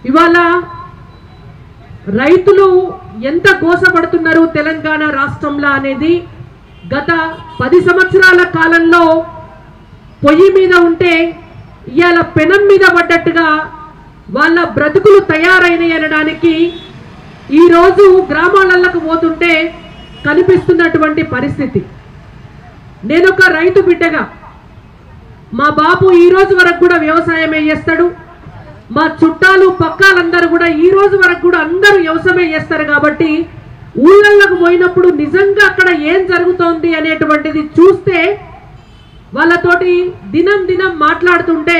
ఇవాళ రైతులు ఎంత గోసపడుతున్నారు తెలంగాణ రాష్ట్రంలో అనేది గత పది సంవత్సరాల కాలంలో పొయ్యి మీద ఉంటే ఇవాళ పెనం మీద పడ్డట్టుగా వాళ్ళ బ్రతుకులు తయారైనవి అనడానికి ఈరోజు గ్రామాలకు పోతుంటే కనిపిస్తున్నటువంటి పరిస్థితి నేను ఒక రైతు బిడ్డగా మా బాబు ఈ రోజు వరకు కూడా వ్యవసాయమే చేస్తాడు మా చుట్టాలు పక్కాలందరూ కూడా ఈ రోజు వరకు కూడా అందరూ వ్యవసాయమే చేస్తారు కాబట్టి ఊళ్ళకు పోయినప్పుడు నిజంగా అక్కడ ఏం జరుగుతోంది అనేటువంటిది చూస్తే వాళ్ళతోటి దినం దినం మాట్లాడుతుంటే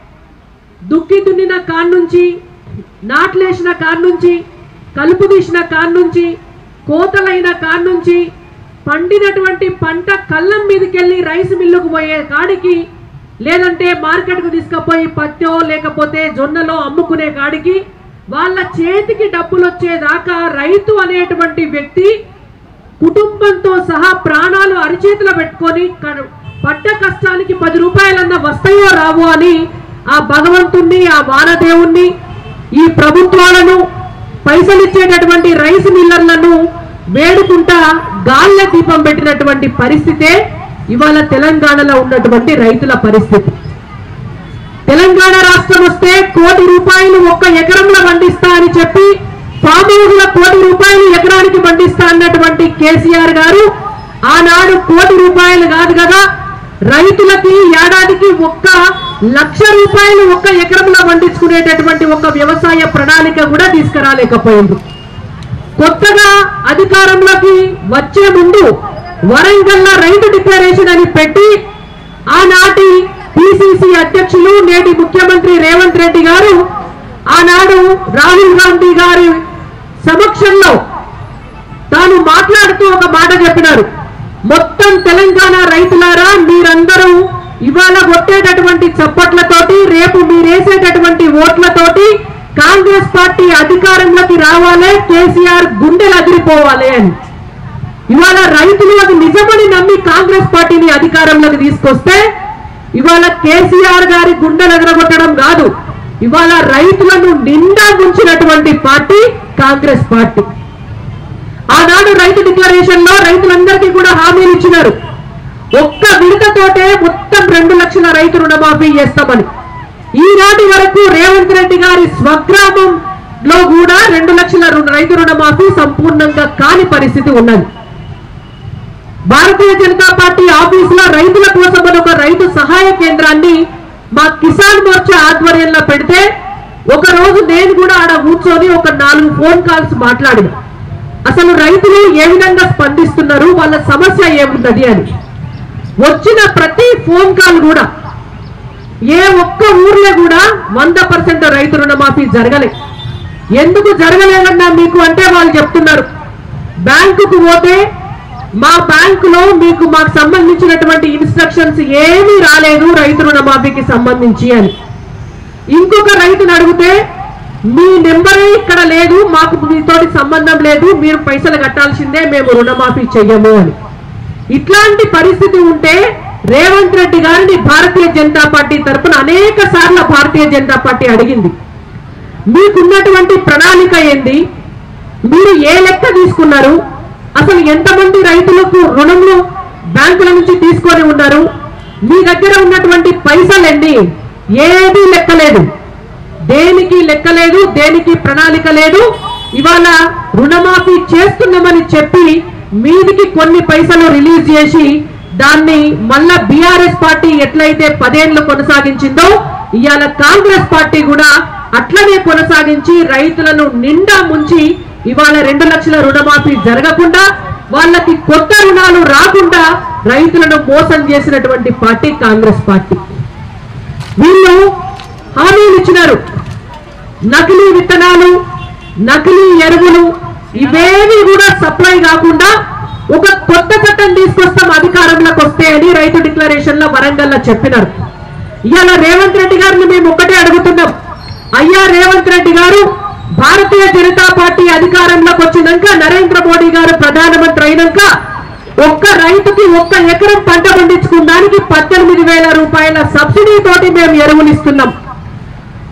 దుక్కి దున్నిన కాన్ నుంచి నాట్లేసిన కాన్ నుంచి కలుపు తీసిన కాన్ నుంచి కోతలైన కాన్ నుంచి పండినటువంటి పంట కళ్ళం మీదకెళ్ళి రైస్ మిల్లుకు పోయే కాడికి లేదంటే మార్కెట్కు తీసుకుపోయి పత్తో లేకపోతే జొన్నలో అమ్ముకునే కాడికి వాళ్ళ చేతికి డబ్బులు వచ్చేదాకా రైతు అనేటువంటి వ్యక్తి కుటుంబంతో సహా ప్రాణాలు అరిచేతిలో పెట్టుకొని కడు- పడ్డ కష్టానికి పది రూపాయలన్నా వస్తాయో రావో అని ఆ భగవంతుణ్ణి ఆ వానదేవుణ్ణి ఈ ప్రభుత్వాలను పైసలు ఇచ్చేటటువంటి రైస్ మిల్లర్లను వేడుకుంటా గాల్ల దీపం పెట్టినటువంటి పరిస్థితే ఇవాళ తెలంగాణలో ఉన్నటువంటి రైతుల పరిస్థితి తెలంగాణ రాష్ట్రం వస్తే కోటి రూపాయలు ఒక్క ఎకరంలో పండిస్తా అని చెప్పి ఫామ్ హౌస్ల కోటి రూపాయలు ఎకరానికి పండిస్తా అన్నటువంటి కేసీఆర్ గారు ఆనాడు కోటి రూపాయలు కాదు కదా రైతులకి ఏడాదికి ఒక్క లక్ష రూపాయలు ఒక్క ఎకరంలో పండించుకునేటటువంటి ఒక వ్యవసాయ ప్రణాళిక కూడా తీసుకురాలేకపోయింది కొత్తగా అధికారంలోకి వచ్చే ముందు వరంగల్ రైతు డిక్లరేషన్ అని పెట్టి ఆనాటి పిసిసి అధ్యక్షులు నేటి ముఖ్యమంత్రి రేవంత్ రెడ్డి గారు ఆనాడు రాహుల్ గాంధీ గారి సమక్షంలో తాను మాట్లాడుతూ ఒక మాట చెప్పినారు మొత్తం తెలంగాణ రైతులారా మీరందరూ ఇవాళ కొట్టేటటువంటి చప్పట్లతోటి రేపు మీరేసేటటువంటి ఓట్లతోటి కాంగ్రెస్ పార్టీ అధికారంలోకి రావాలి కేసీఆర్ గుండెలు అదిరిపోవాలి అని ఇవాళ రైతులు అది నిజమని నమ్మి కాంగ్రెస్ పార్టీని అధికారంలోకి తీసుకొస్తే ఇవాళ కేసీఆర్ గారి గుండెలు ఎగరగొట్టడం కాదు ఇవాళ రైతులను నిండా ముంచినటువంటి పార్టీ కాంగ్రెస్ పార్టీ ఆనాడు రైతు డిక్లరేషన్ లో రైతులందరికీ కూడా హామీలు ఇచ్చినారు ఒక్క విడతతోటే మొత్తం రెండు లక్షల రైతు రుణమాఫీ చేస్తామని ఈనాటి వరకు రేవంత్ రెడ్డి గారి స్వగ్రామంలో కూడా రెండు లక్షల రు- రైతు రుణమాఫీ సంపూర్ణంగా కాని పరిస్థితి ఉన్నది భారతీయ జనతా పార్టీ ఆఫీసులో రైతుల కోసం అని ఒక రైతు సహాయ కేంద్రాన్ని మా కిసాన్ మోర్చా ఆధ్వర్యంలో పెడితే ఒక రోజు నేను కూడా ఆడ కూర్చొని ఒక నాలుగు ఫోన్ కాల్స్ మాట్లాడిన అసలు రైతులు ఏ విధంగా స్పందిస్తున్నారు వాళ్ళ సమస్య ఏమున్నది అని వచ్చిన ప్రతి ఫోన్ కాల్ కూడా ఏ ఒక్క ఊర్లో కూడా వంద పర్సెంట్ రైతు రుణమాఫీ జరగలే ఎందుకు జరగలేదన్నా మీకు అంటే వాళ్ళు చెప్తున్నారు బ్యాంకుకు పోతే మా బ్యాంకులో మీకు మాకు సంబంధించినటువంటి ఇన్స్ట్రక్షన్స్ ఏమీ రాలేదు రైతు రుణమాఫీకి సంబంధించి అని ఇంకొక రైతుని అడిగితే మీ నెంబరే ఇక్కడ లేదు మాకు మీతోటి సంబంధం లేదు మీరు పైసలు కట్టాల్సిందే మేము రుణమాఫీ చెయ్యము అని ఇట్లాంటి పరిస్థితి ఉంటే రేవంత్ రెడ్డి గారిని భారతీయ జనతా పార్టీ తరపున అనేక సార్లు భారతీయ జనతా పార్టీ అడిగింది మీకున్నటువంటి ప్రణాళిక ఏంది మీరు ఏ లెక్క తీసుకున్నారు అసలు ఎంతమంది రైతులకు రుణంలో బ్యాంకుల నుంచి తీసుకొని ఉన్నారు మీ దగ్గర ఉన్నటువంటి పైసలు ఎన్ని ఏది లెక్కలేదు దేనికి లెక్కలేదు దేనికి ప్రణాళిక లేదు ఇవాళ రుణమాఫీ చేస్తున్నామని చెప్పి మీదికి కొన్ని పైసలు రిలీజ్ చేసి దాన్ని మళ్ళా బీఆర్ఎస్ పార్టీ ఎట్లయితే పదేళ్లు కొనసాగించిందో ఇవాళ కాంగ్రెస్ పార్టీ కూడా అట్లనే కొనసాగించి రైతులను నిండా ముంచి ఇవాళ రెండు లక్షల రుణమాఫీ జరగకుండా వాళ్ళకి కొత్త రుణాలు రాకుండా రైతులను మోసం చేసినటువంటి పార్టీ కాంగ్రెస్ పార్టీ వీళ్ళు హామీలు ఇచ్చినారు నకిలీ విత్తనాలు నకిలీ ఎరువులు ఇవేవి కూడా సప్లై కాకుండా ఒక కొత్త చట్టం తీసుకొస్తాం అధికారంలోకి వస్తే అని రైతు డిక్లరేషన్ లో వరంగల్ లో చెప్పినారు ఇవాళ రేవంత్ రెడ్డి గారిని మేము ఒక్కటే అడుగుతున్నాం అయ్యా రేవంత్ రెడ్డి గారు భారతీయ జనతా పార్టీ అధికారంలోకి వచ్చినాక నరేంద్ర మోడీ గారు ప్రధానమంత్రి అయినాక ఒక్క రైతుకి ఒక్క ఎకరం పంట పండించుకున్నానికి పద్దెనిమిది వేల రూపాయల సబ్సిడీ తోటి మేము ఎరువులు ఇస్తున్నాం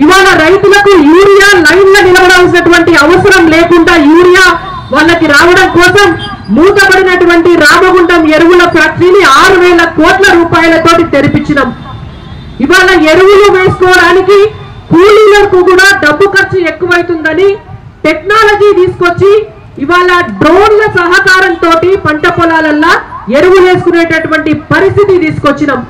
ఇవాళ రైతులకు యూరియా లైన్లో నిలబడాల్సినటువంటి అవసరం లేకుండా యూరియా వాళ్ళకి రావడం కోసం మూతపడినటువంటి రామగుండం ఎరువుల ఫ్యాక్టరీని ఆరు వేల కోట్ల రూపాయలతోటి తెరిపించినాం ఇవాళ ఎరువులు వేసుకోవడానికి కూలీలకు కూడా డబ్బు ఖర్చు ఎక్కువైతుందని టెక్నాలజీ తీసుకొచ్చి ఇవాళ డ్రోన్ల సహకారంతో పంట పొలాలల్లా ఎరువులు వేసుకునేటటువంటి పరిస్థితి తీసుకొచ్చినాం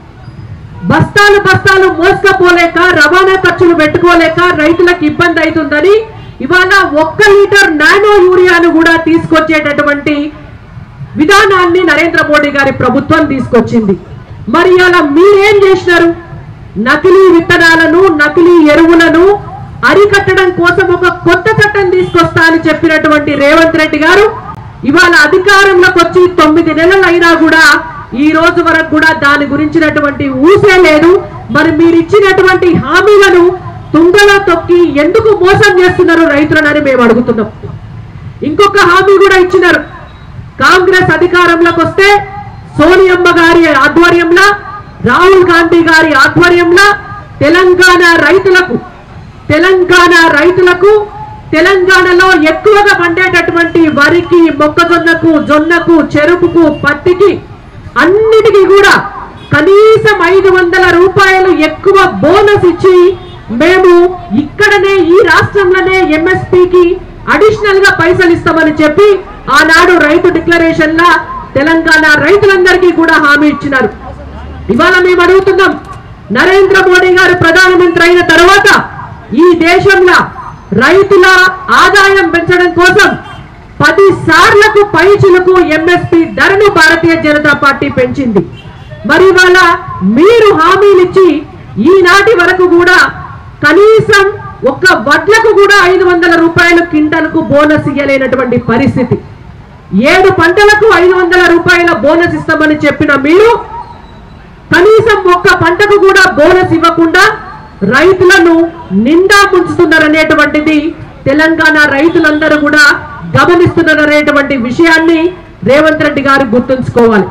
బస్తాలు బస్తాలు మోసుకపోలేక రవాణా ఖర్చులు పెట్టుకోలేక రైతులకు ఇబ్బంది అవుతుందని ఇవాళ ఒక్క లీటర్ నానో యూరియాను కూడా తీసుకొచ్చేటటువంటి విధానాన్ని నరేంద్ర మోడీ గారి ప్రభుత్వం తీసుకొచ్చింది మరి అలా మీరేం చేసినారు నకిలీ విత్తనాలను నకిలీ ఎరువులను అరికట్టడం కోసం ఒక కొత్త చట్టం తీసుకొస్తా అని చెప్పినటువంటి రేవంత్ రెడ్డి గారు ఇవాళ అధికారంలోకి వచ్చి తొమ్మిది నెలలు అయినా కూడా ఈ రోజు వరకు కూడా దాని గురించినటువంటి ఊసే లేదు మరి మీరు ఇచ్చినటువంటి హామీలను తుంగలో తొక్కి ఎందుకు మోసం చేస్తున్నారు రైతులనని మేము అడుగుతున్నాం ఇంకొక హామీ కూడా ఇచ్చినారు కాంగ్రెస్ అధికారంలోకి వస్తే సోనియమ్మ గారి ఆధ్వర్యంలో రాహుల్ గాంధీ గారి ఆధ్వర్యంలో తెలంగాణ రైతులకు తెలంగాణ రైతులకు తెలంగాణలో ఎక్కువగా పండేటటువంటి వరికి మొక్కజొన్నకు జొన్నకు చెరుకుకు పత్తికి అన్నిటికీ కూడా కనీసం ఐదు వందల రూపాయలు ఎక్కువ బోనస్ ఇచ్చి మేము ఇక్కడనే ఈ రాష్ట్రంలోనే ఎంఎస్పికి అడిషనల్ గా పైసలు ఇస్తామని చెప్పి ఆనాడు రైతు డిక్లరేషన్ లా తెలంగాణ రైతులందరికీ కూడా హామీ ఇచ్చినారు ఇవాళ మేము అడుగుతున్నాం నరేంద్ర మోడీ గారు ప్రధానమంత్రి అయిన తర్వాత ఈ దేశంలో రైతుల ఆదాయం పెంచడం కోసం పది సార్లకు పైచులకు ఎంఎస్పి ధరను భారతీయ జనతా పార్టీ పెంచింది మరి ఇవాళ మీరు హామీలిచ్చి ఈనాటి వరకు కూడా కనీసం ఒక్క వడ్లకు కూడా ఐదు వందల రూపాయలు క్వింటల్కు బోనస్ ఇయ్యలేనటువంటి పరిస్థితి ఏడు పంటలకు ఐదు వందల రూపాయల బోనస్ ఇస్తామని చెప్పిన మీరు కనీసం ఒక్క పంటకు కూడా బోనస్ ఇవ్వకుండా రైతులను నిండా ముంచుతున్నారనేటువంటిది తెలంగాణ రైతులందరూ కూడా గమనిస్తున్నారనేటువంటి విషయాన్ని రేవంత్ రెడ్డి గారు గుర్తుంచుకోవాలి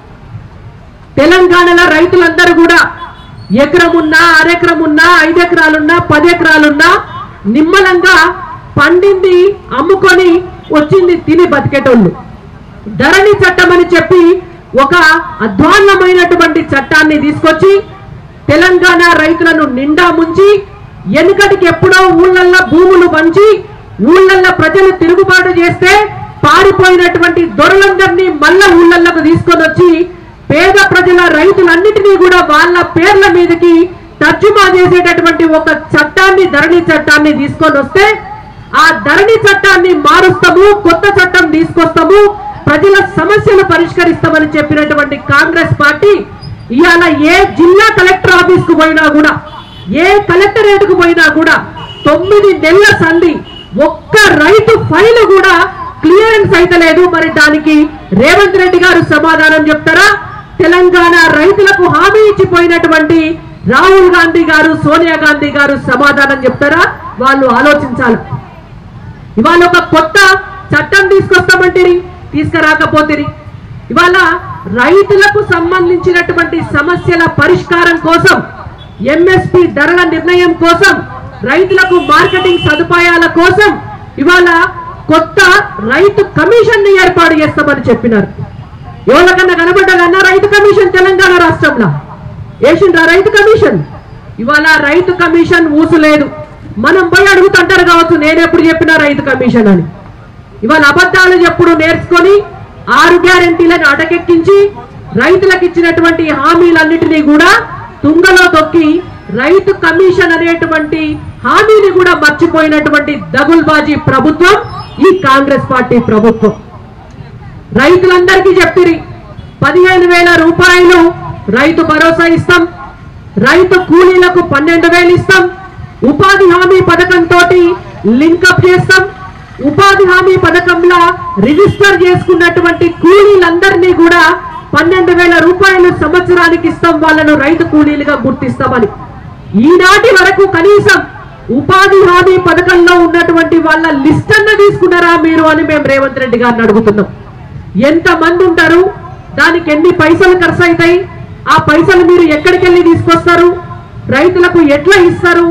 తెలంగాణలో రైతులందరూ కూడా ఎకరమున్నా అరెకరమున్నా ఐదు ఎకరాలున్నా పది ఎకరాలున్నా నిమ్మలంగా పండింది అమ్ముకొని వచ్చింది తిని బతికేటోళ్ళు ధరణి చట్టం అని చెప్పి ఒక అధ్వాన్నమైనటువంటి చట్టాన్ని తీసుకొచ్చి తెలంగాణ రైతులను నిండా ముంచి వెనుకటికి ఎప్పుడో ఊళ్ళల్లో భూములు పంచి ఊళ్ళల్లో ప్రజలు తిరుగుబాటు చేస్తే పారిపోయినటువంటి దొరలందరినీ మళ్ళా ఊళ్ళల్లోకి తీసుకొని వచ్చి పేద ప్రజల రైతులన్నిటినీ కూడా వాళ్ళ పేర్ల మీదకి తర్జుమా చేసేటటువంటి ఒక చట్టాన్ని ధరణి చట్టాన్ని తీసుకొని వస్తే ఆ ధరణి చట్టాన్ని మారుస్తాము కొత్త చట్టం తీసుకొస్తాము ప్రజల సమస్యలు పరిష్కరిస్తామని చెప్పినటువంటి కాంగ్రెస్ పార్టీ ఇవాళ ఏ జిల్లా కలెక్టర్ ఆఫీస్ కు పోయినా కూడా ఏ కలెక్టరేట్ కు పోయినా కూడా తొమ్మిది నెలల సంధి ఒక్క రైతు ఫైల్ కూడా క్లియరెన్స్ అయితే లేదు మరి దానికి రేవంత్ రెడ్డి గారు సమాధానం చెప్తారా తెలంగాణ రైతులకు హామీ ఇచ్చిపోయినటువంటి రాహుల్ గాంధీ గారు సోనియా గాంధీ గారు సమాధానం చెప్తారా వాళ్ళు ఆలోచించాలి ఇవాళ ఒక కొత్త చట్టం తీసుకొస్తామంటిరి తీసుకురాకపోతిరి ఇవాళ రైతులకు సంబంధించినటువంటి సమస్యల పరిష్కారం కోసం ఎంఎస్పి ధరల నిర్ణయం కోసం రైతులకు మార్కెటింగ్ సదుపాయాల కోసం ఇవాళ కొత్త రైతు కమిషన్ ని ఏర్పాటు చేస్తామని చెప్పినారు ఎవరికన్నా కనబడ్డదన్నా రైతు కమిషన్ తెలంగాణ రాష్ట్రంలో వేసిండ్రా రైతు కమిషన్ ఇవాళ రైతు కమిషన్ ఊసులేదు మనం పోయి అడుగుతుంటారు కావచ్చు నేను ఎప్పుడు చెప్పినా రైతు కమిషన్ అని ఇవాళ అబద్ధాలు ఎప్పుడు నేర్చుకొని ఆరు గ్యారెంటీలను అటకెక్కించి రైతులకు ఇచ్చినటువంటి హామీలన్నిటినీ కూడా తుంగలో తొక్కి రైతు కమిషన్ అనేటువంటి హామీని కూడా మర్చిపోయినటువంటి దగుల్బాజీ ప్రభుత్వం ఈ కాంగ్రెస్ పార్టీ ప్రభుత్వం రైతులందరికీ చెప్పిరి పదిహేను వేల రూపాయలు రైతు భరోసా ఇస్తాం రైతు కూలీలకు పన్నెండు వేలు ఇస్తాం ఉపాధి హామీ పథకంతో లింకప్ చేస్తాం ఉపాధి హామీ పథకంలో రిజిస్టర్ చేసుకున్నటువంటి కూలీలందరినీ కూడా పన్నెండు వేల రూపాయలు సంవత్సరానికి ఇస్తాం వాళ్ళను రైతు కూలీలుగా గుర్తిస్తామని ఈనాటి వరకు కనీసం ఉపాధి హామీ పథకంలో ఉన్నటువంటి వాళ్ళ లిస్ట్ అన్న తీసుకున్నారా మీరు అని మేము రేవంత్ రెడ్డి గారిని అడుగుతున్నాం ఎంత మంది ఉంటారు దానికి ఎన్ని పైసలు ఖర్చు అవుతాయి ఆ పైసలు మీరు ఎక్కడికి వెళ్ళి తీసుకొస్తారు రైతులకు ఎట్లా ఇస్తారు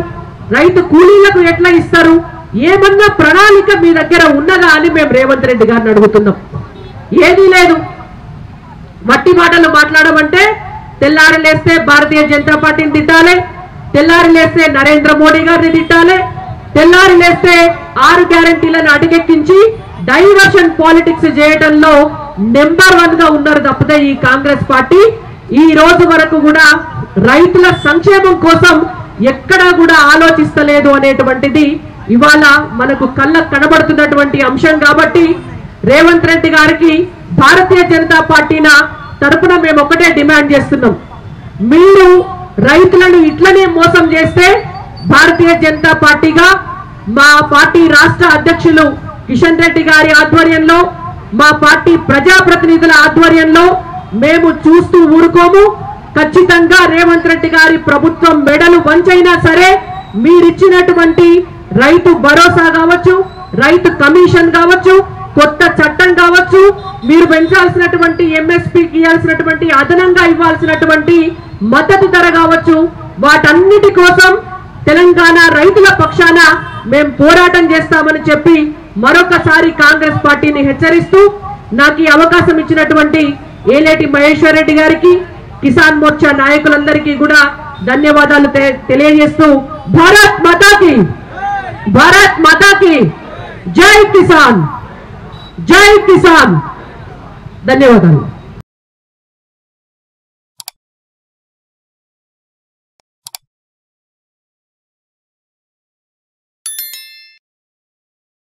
రైతు కూలీలకు ఎట్లా ఇస్తారు ఏమన్నా ప్రణాళిక మీ దగ్గర ఉన్నదా అని మేము రేవంత్ రెడ్డి గారిని అడుగుతున్నాం ఏదీ లేదు మట్టి మాటలు మాట్లాడమంటే తెల్లారి లేస్తే భారతీయ జనతా పార్టీని తిట్టాలి తెల్లారి లేస్తే నరేంద్ర మోడీ గారిని తిట్టాలి తెల్లారి లేస్తే ఆరు గ్యారంటీలను అటకెక్కించి డైవర్షన్ పాలిటిక్స్ చేయడంలో నెంబర్ వన్ గా ఉన్నారు తప్పితే ఈ కాంగ్రెస్ పార్టీ ఈ రోజు వరకు కూడా రైతుల సంక్షేమం కోసం ఎక్కడా కూడా ఆలోచిస్తలేదు అనేటువంటిది ఇవాళ మనకు కళ్ళకు కనబడుతున్నటువంటి అంశం కాబట్టి రేవంత్ రెడ్డి గారికి భారతీయ జనతా పార్టీన తరపున మేము ఒకటే డిమాండ్ చేస్తున్నాం మీరు రైతులను ఇట్లనే మోసం చేస్తే భారతీయ జనతా పార్టీగా మా పార్టీ రాష్ట్ర అధ్యక్షులు కిషన్ రెడ్డి గారి ఆధ్వర్యంలో మా పార్టీ ప్రజాప్రతినిధుల ఆధ్వర్యంలో మేము చూస్తూ ఊరుకోము ఖచ్చితంగా రేవంత్ రెడ్డి గారి ప్రభుత్వం మెడలు వంచైనా సరే మీరిచ్చినటువంటి రైతు భరోసా కావచ్చు రైతు కమిషన్ కావచ్చు కొత్త చట్టం కావచ్చు మీరు పెంచాల్సినటువంటి ఎంఎస్పీకి ఇవ్వాల్సినటువంటి అదనంగా ఇవ్వాల్సినటువంటి మద్దతు ధర కావచ్చు వాటన్నిటి కోసం తెలంగాణ రైతుల పక్షాన మేము పోరాటం చేస్తామని చెప్పి మరొకసారి కాంగ్రెస్ పార్టీని హెచ్చరిస్తూ నాకు ఈ అవకాశం ఇచ్చినటువంటి ఏలేటి మహేశ్వర్ రెడ్డి గారికి కిసాన్ మోర్చా నాయకులందరికీ కూడా ధన్యవాదాలు తె- తెలియజేస్తూ భారత్ మాతాకి భారత్ మాతాకి జై కిసాన్ జై కిసాన్ ధన్యవాదాలు